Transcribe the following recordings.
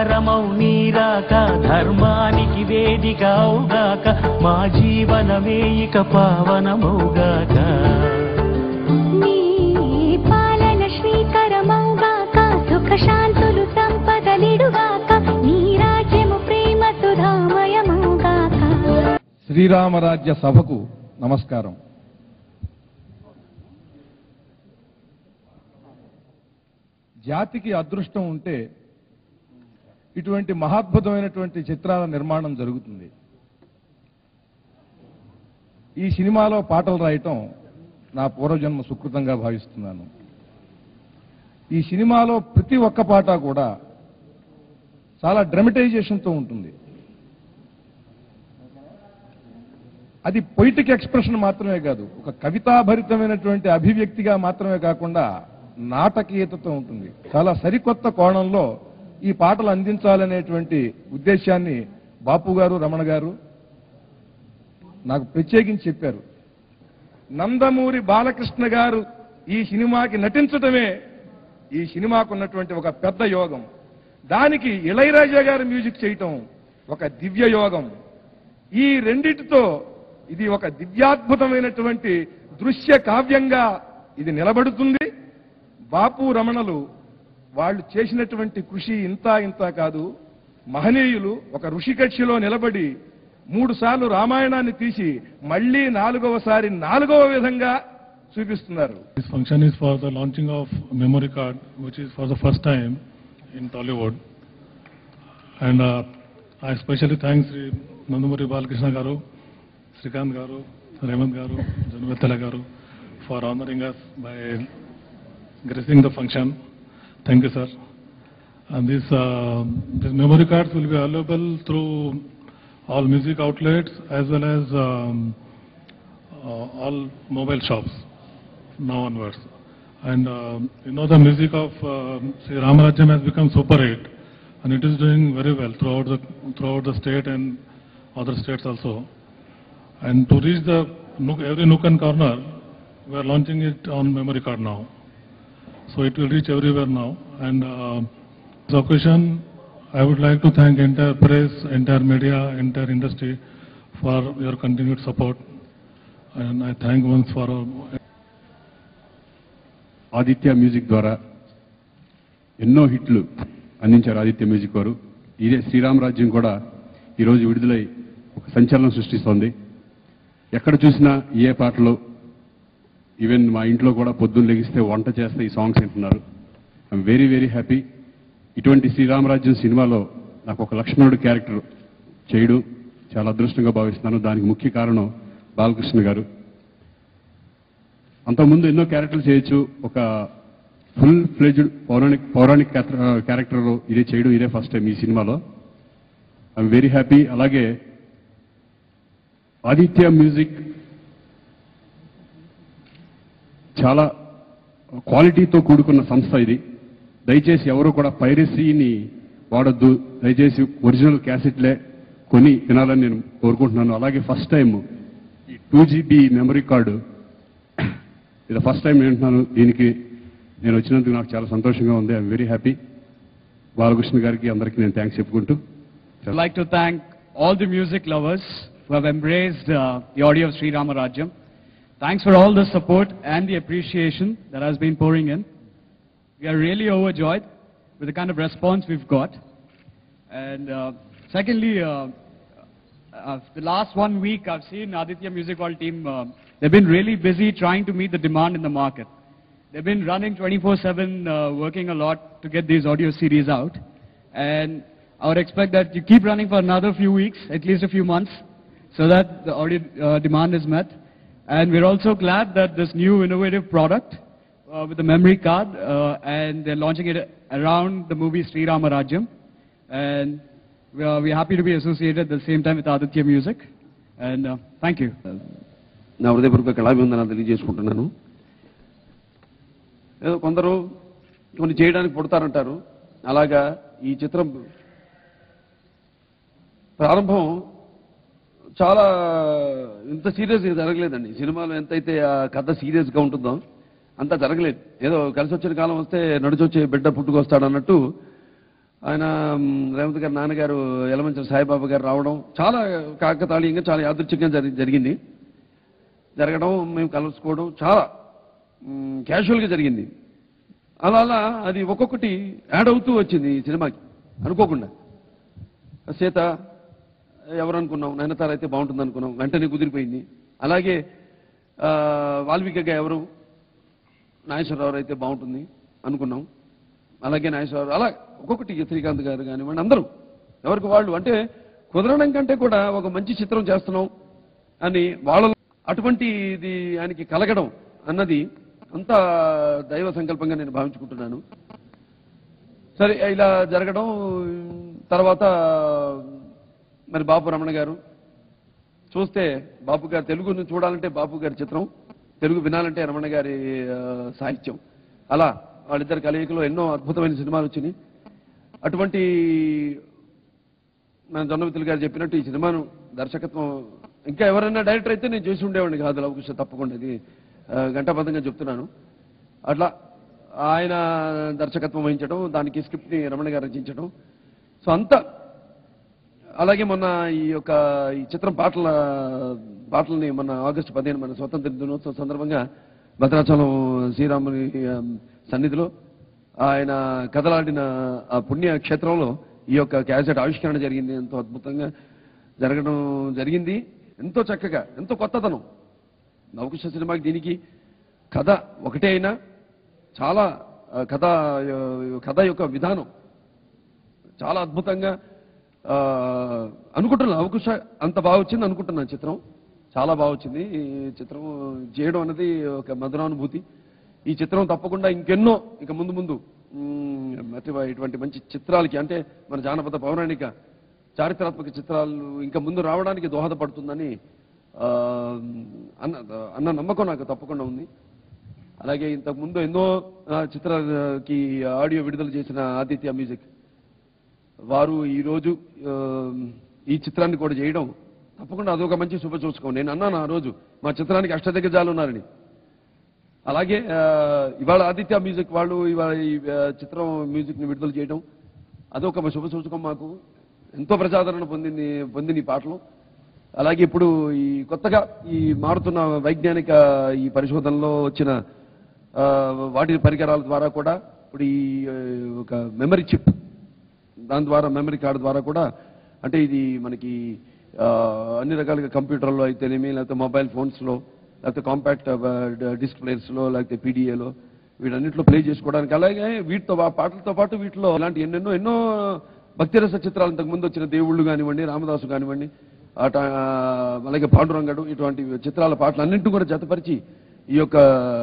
ఆధారమౌ నీరాక ధర్మానికి వేదిక అవుగాక మా జీవనమే ఇక పావనమౌగాక నీ పాలన శ్రీకరమౌగాక సుఖ శాంతులు సంపదలిడుగాక నీ రాజ్యము ప్రేమ సుధామయమౌగాక శ్రీరామరాజ్య సభకు నమస్కారం జాతికి అదృష్టం ఉంటే ఇటువంటి మహాద్భుతమైనటువంటి చిత్రాల నిర్మాణం జరుగుతుంది ఈ సినిమాలో పాటలు రాయటం నా పూర్వజన్మ సుకృతంగా భావిస్తున్నాను ఈ సినిమాలో ప్రతి ఒక్క పాట కూడా చాలా డ్రమటైజేషన్తో ఉంటుంది అది పొయిటిక్ ఎక్స్ప్రెషన్ మాత్రమే కాదు ఒక కవితాభరితమైనటువంటి అభివ్యక్తిగా మాత్రమే కాకుండా నాటకీయతతో ఉంటుంది చాలా సరికొత్త కోణంలో ఈ పాటలు అందించాలనేటువంటి ఉద్దేశాన్ని బాపు గారు రమణ గారు నాకు ప్రత్యేకించి చెప్పారు నందమూరి బాలకృష్ణ గారు ఈ సినిమాకి నటించడమే ఈ సినిమాకు ఉన్నటువంటి ఒక పెద్ద యోగం దానికి ఇళయరాజా గారు మ్యూజిక్ చేయటం ఒక దివ్య యోగం ఈ రెండిటితో ఇది ఒక దివ్యాద్భుతమైనటువంటి దృశ్య కావ్యంగా ఇది నిలబడుతుంది బాపు రమణలు వాళ్ళు చేసినటువంటి కృషి ఇంత ఇంత కాదు మహనీయులు ఒక ఋషికక్షిలో నిలబడి మూడు సార్లు రామాయణాన్ని తీసి మళ్ళీ నాలుగవసారి నాలుగవ విధంగా చూపిస్తున్నారు This function is for the launching of memory card, which is for the first time in Tollywood. And uh, I especially thank Sri Nandamuri Balakrishna Garu, Srikant Garu, Raymond Garu, Janvetala Garu for honoring us by gracing the function. Thank you, sir. And this, uh, these memory cards will be available through all music outlets as well as um, uh, all mobile shops now onwards. And um, you know the music of um Sri Ramarajam has become super hit and it is doing very well throughout the throughout the state and other states also. And to reach the nook, every nook and corner, we are launching it on memory card now. So it will reach everywhere now. And uh, this occasion, I would like to thank entire press, entire media, entire industry for your continued support. And I thank once for all. Aditya music ద్వారా ఎన్నో హిట్లు అందించారు Aditya music వారు ఇదే శ్రీరామరాజ్యం కూడా ఈరోజు విడుదలై ఒక సంచలనం సృష్టిస్తోంది ఎక్కడ చూసినా ఏ పాటలు ఈవెన్ మా ఇంట్లో కూడా పొద్దున్న లెగిస్తే వంట చేస్తే ఈ సాంగ్స్ వింటున్నారు ఐఎమ్ వెరీ వెరీ హ్యాపీ ఇటువంటి శ్రీరామరాజ్యం సినిమాలో నాకు ఒక లక్ష్మణుడు క్యారెక్టర్ చేయడం చాలా అదృష్టంగా భావిస్తున్నాను దానికి ముఖ్య కారణం బాలకృష్ణ గారు అంతకుముందు ఎన్నో క్యారెక్టర్లు చేయొచ్చు ఒక ఫుల్ ఫ్లెజ్డ్ పౌరాణిక్ పౌరాణిక్ క్యారెక్టర్ ఇదే చేయడం ఇదే ఫస్ట్ టైం ఈ సినిమాలో ఐఎమ్ వెరీ హ్యాపీ అలాగే ఆదిత్య మ్యూజిక్ చాలా క్వాలిటీతో కూడుకున్న సంస్థ ఇది దయచేసి ఎవరు కూడా పైరసీని వాడొద్దు దయచేసి ఒరిజినల్ క్యాసెట్లే కొని వినాలని నేను కోరుకుంటున్నాను అలాగే ఫస్ట్ టైం ఈ టూ జీబీ మెమరీ కార్డు ఇది ఫస్ట్ టైం వింటున్నాను దీనికి నేను వచ్చినందుకు నాకు చాలా సంతోషంగా ఉంది ఐఎమ్ వెరీ హ్యాపీ బాలకృష్ణ గారికి అందరికీ నేను థ్యాంక్స్ చెప్పుకుంటూ I'd like to thank all the music lovers who have embraced uh, the audio of Sri Rama Rajyam. Thanks for all the support and the appreciation that has been pouring in. We are really overjoyed with the kind of response we've got. And uh, secondly, uh, uh, the last one week I've seen Aditya Music Hall team, uh, they've been really busy trying to meet the demand in the market. They've been running 24-7, uh, working a lot to get these audio series out. And I would expect that you keep running for another few weeks, at least a few months, so that the audio uh, demand is met. And we're also glad that this new innovative product uh, with the memory card, uh, and they're launching it around the movie Sri Rama Rajyam. And we are, we're happy to be associated at the same time with Aditya Music. And uh, thank you. నా హృదయపూర్వక కళాభివందనాలు తెలియజేసుకుంటున్నాను ఏదో కొందరు కొన్ని చేయడానికి పుడతారంటారు అలాగా ఈ చిత్రం ప్రారంభం చాలా ఇంత సీరియస్గా జరగలేదండి సినిమాలో ఎంతైతే ఆ కథ సీరియస్గా ఉంటుందో అంత జరగలేదు ఏదో కలిసి వచ్చిన కాలం వస్తే నడిచొచ్చే బిడ్డ పుట్టుకొస్తాడు అన్నట్టు ఆయన మ్, రేవంత్ గారి నాన్నగారు యలమంచల సాయిబాబా గారు రావడం చాలా కాకతాళీయంగా చాలా యాదృచ్ఛికంగా జరి- జరిగింది జరగడం మేము కలుసుకోవడం చాలా మ్, క్యాజువల్గా జరిగింది అలా అలా అది ఒక్కొక్కటి యాడ్ అవుతూ వచ్చింది ఈ సినిమాకి అనుకోకుండా సీత ఎవరు అనుకున్నాం నయనతార అయితే బాగుంటుంది అనుకున్నాం వెంటనే కుదిరిపోయింది అలాగే ఆ, వాల్మీకిగా ఎవరు నాగేశ్వరరావు అయితే బాగుంటుంది అనుకున్నాం అలాగే నాగేశ్వరరావు అలా ఒక్కొక్కటి శ్రీకాంత్ గారు కానివ్వండి అందరూ ఎవరికి వాళ్ళు అంటే కుదరడం కంటే కూడా ఒక మంచి చిత్రం చేస్తున్నాం అని వాళ్ళ అటువంటి ఇది ఆయనకి కలగడం అన్నది అంత దైవ సంకల్పంగా నేను భావించుకుంటున్నాను సరే ఇలా జరగడం తర్వాత మరి బాపు రమణ గారు చూస్తే బాపు గారు తెలుగును చూడాలంటే బాపు గారి చిత్రం తెలుగు వినాలంటే రమణ గారి ఆ, సాహిత్యం అలా వాళ్ళిద్దరి కలయికలో ఎన్నో అద్భుతమైన సినిమాలు వచ్చినాయి అటువంటి మన జొన్నవితులు గారు చెప్పినట్టు ఈ సినిమాను దర్శకత్వం ఇంకా ఎవరైనా డైరెక్టర్ అయితే నేను చేసి ఉండేవాడిని కాదు లవకుశ తప్పకుండా ఇది ఆ, ఘంటాబద్ధంగా చెప్తున్నాను అట్లా ఆయన దర్శకత్వం వహించడం దానికి స్క్రిప్ట్ని రమణ గారు రచించడం సో అంతా అలాగే మొన్న ఈ యొక్క ఈ చిత్రం పాటల పాటలని మన ఆగస్టు పదిహేను మన స్వతంత్ర దినోత్సవం సందర్భంగా భద్రాచలం శ్రీరాముని ఆ, సన్నిధిలో ఆయన కదలాడిన ఆ పుణ్య క్షేత్రంలో ఈ యొక్క క్యాసెట్ ఆవిష్కరణ జరిగింది ఎంతో అద్భుతంగా జరగడం జరిగింది ఎంతో చక్కగా ఎంతో కొత్తదనం నవకుశ సినిమాకి దీనికి కథ ఒకటే అయినా చాలా ఆ, కథ ఆ, కథ యొక్క విధానం చాలా అద్భుతంగా ఆ, అనుకుంటున్నాను అవకుశ అంత బాగా వచ్చింది అనుకుంటున్నాను చిత్రం చాలా బాగా వచ్చింది ఈ చిత్రం చేయడం అనేది ఒక మధురానుభూతి ఈ చిత్రం తప్పకుండా ఇంకెన్నో ఇక ముందు ముందు మ్, మరి ఇటువంటి మంచి చిత్రాలకి అంటే మన జానపద పౌరాణిక చారిత్రాత్మక చిత్రాలు ఇంకా ముందు రావడానికి దోహదపడుతుందని ఆ, అన్న అన్న నమ్మకం నాకు తప్పకుండా ఉంది అలాగే ఇంతకు ముందు ఎన్నో ఆ, చిత్రాలకి ఆడియో విడుదల చేసిన ఆదిత్య మ్యూజిక్ వారు ఈరోజు ఆ, ఈ చిత్రాన్ని కూడా చేయడం తప్పకుండా అదొక మంచి శుభ చూసుకోండి నేను అన్నాను ఆ రోజు మా చిత్రానికి అష్టదిగ్గజాలు ఉన్నారని అలాగే ఆ, ఇవాళ ఆదిత్య మ్యూజిక్ వాళ్ళు ఇవాళ ఈ ఆ, చిత్రం మ్యూజిక్ ని విడుదల చేయడం అదొక శుభ సూచకం మాకు ఎంతో ప్రజాదరణ పొందింది పొందిన ఈ పాటలు అలాగే ఇప్పుడు ఈ కొత్తగా ఈ మారుతున్న వైజ్ఞానిక ఈ పరిశోధనలో వచ్చిన ఆ, వాటి పరికరాల ద్వారా కూడా ఇప్పుడు ఈ ఆ, ఒక మెమరీ చిప్ దాని ద్వారా మెమరీ కార్డు ద్వారా కూడా అంటే ఇది మనకి ఆ, అన్ని రకాలుగా కంప్యూటర్లో అయితేనేమి లేకపోతే మొబైల్ ఫోన్స్లో లేకపోతే కాంపాక్ట్ డిస్క్ ప్లేయర్స్లో లేకపోతే పీడిఏలో వీటన్నిటిలో ప్లే చేసుకోవడానికి అలాగే వీటితో పా- పాటలతో పాటు వీటిలో ఇలాంటి ఎన్నెన్నో ఎన్నో భక్తిరస చిత్రాలు ఇంతకు ముందు వచ్చిన దేవుళ్ళు కానివ్వండి రామదాసు కానివ్వండి అట అలాగే పాండురంగడు ఇటువంటి చిత్రాల పాటలు అన్నింటినీ కూడా జతపరిచి ఈ యొక్క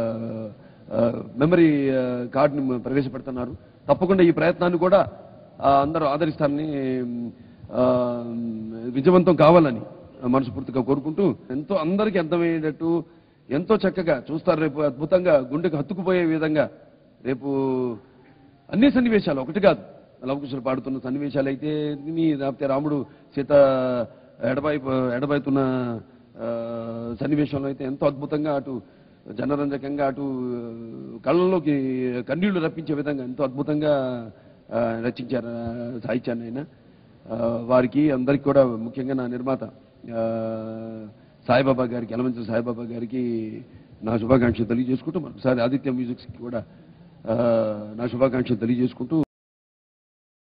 మెమరీ కార్డుని ప్రవేశపెడుతున్నారు తప్పకుండా ఈ ప్రయత్నాన్ని కూడా ఆ, అందరూ ఆదరిస్తారని ఆ, విజయవంతం కావాలని మనస్ఫూర్తిగా కోరుకుంటూ ఎంతో అందరికీ అర్థమయ్యేటట్టు ఎంతో చక్కగా చూస్తారు రేపు అద్భుతంగా గుండెకు హత్తుకుపోయే విధంగా రేపు అన్ని సన్నివేశాలు ఒకటి కాదు లవకుశలు పాడుతున్న సన్నివేశాలు అయితే మీ లేకపోతే రాముడు సీత ఎడబాయి ఎడబాయుతున్న ఆ, సన్నివేశంలో అయితే ఎంతో అద్భుతంగా అటు జనరంజకంగా అటు కళ్ళలోకి కన్నీళ్లు రప్పించే విధంగా ఎంతో అద్భుతంగా ఆ, రచించారు ఆ, సాహిత్యాన్ని ఆయన ఆ, వారికి అందరికి కూడా ముఖ్యంగా నా నిర్మాత ఆ, సాయిబాబా గారికి ఎలమంచి సాయిబాబా గారికి నా శుభాకాంక్షలు తెలియజేసుకుంటూ మరొకసారి ఆదిత్య మ్యూజిక్స్కి కూడా ఆ, నా శుభాకాంక్షలు తెలియజేసుకుంటూ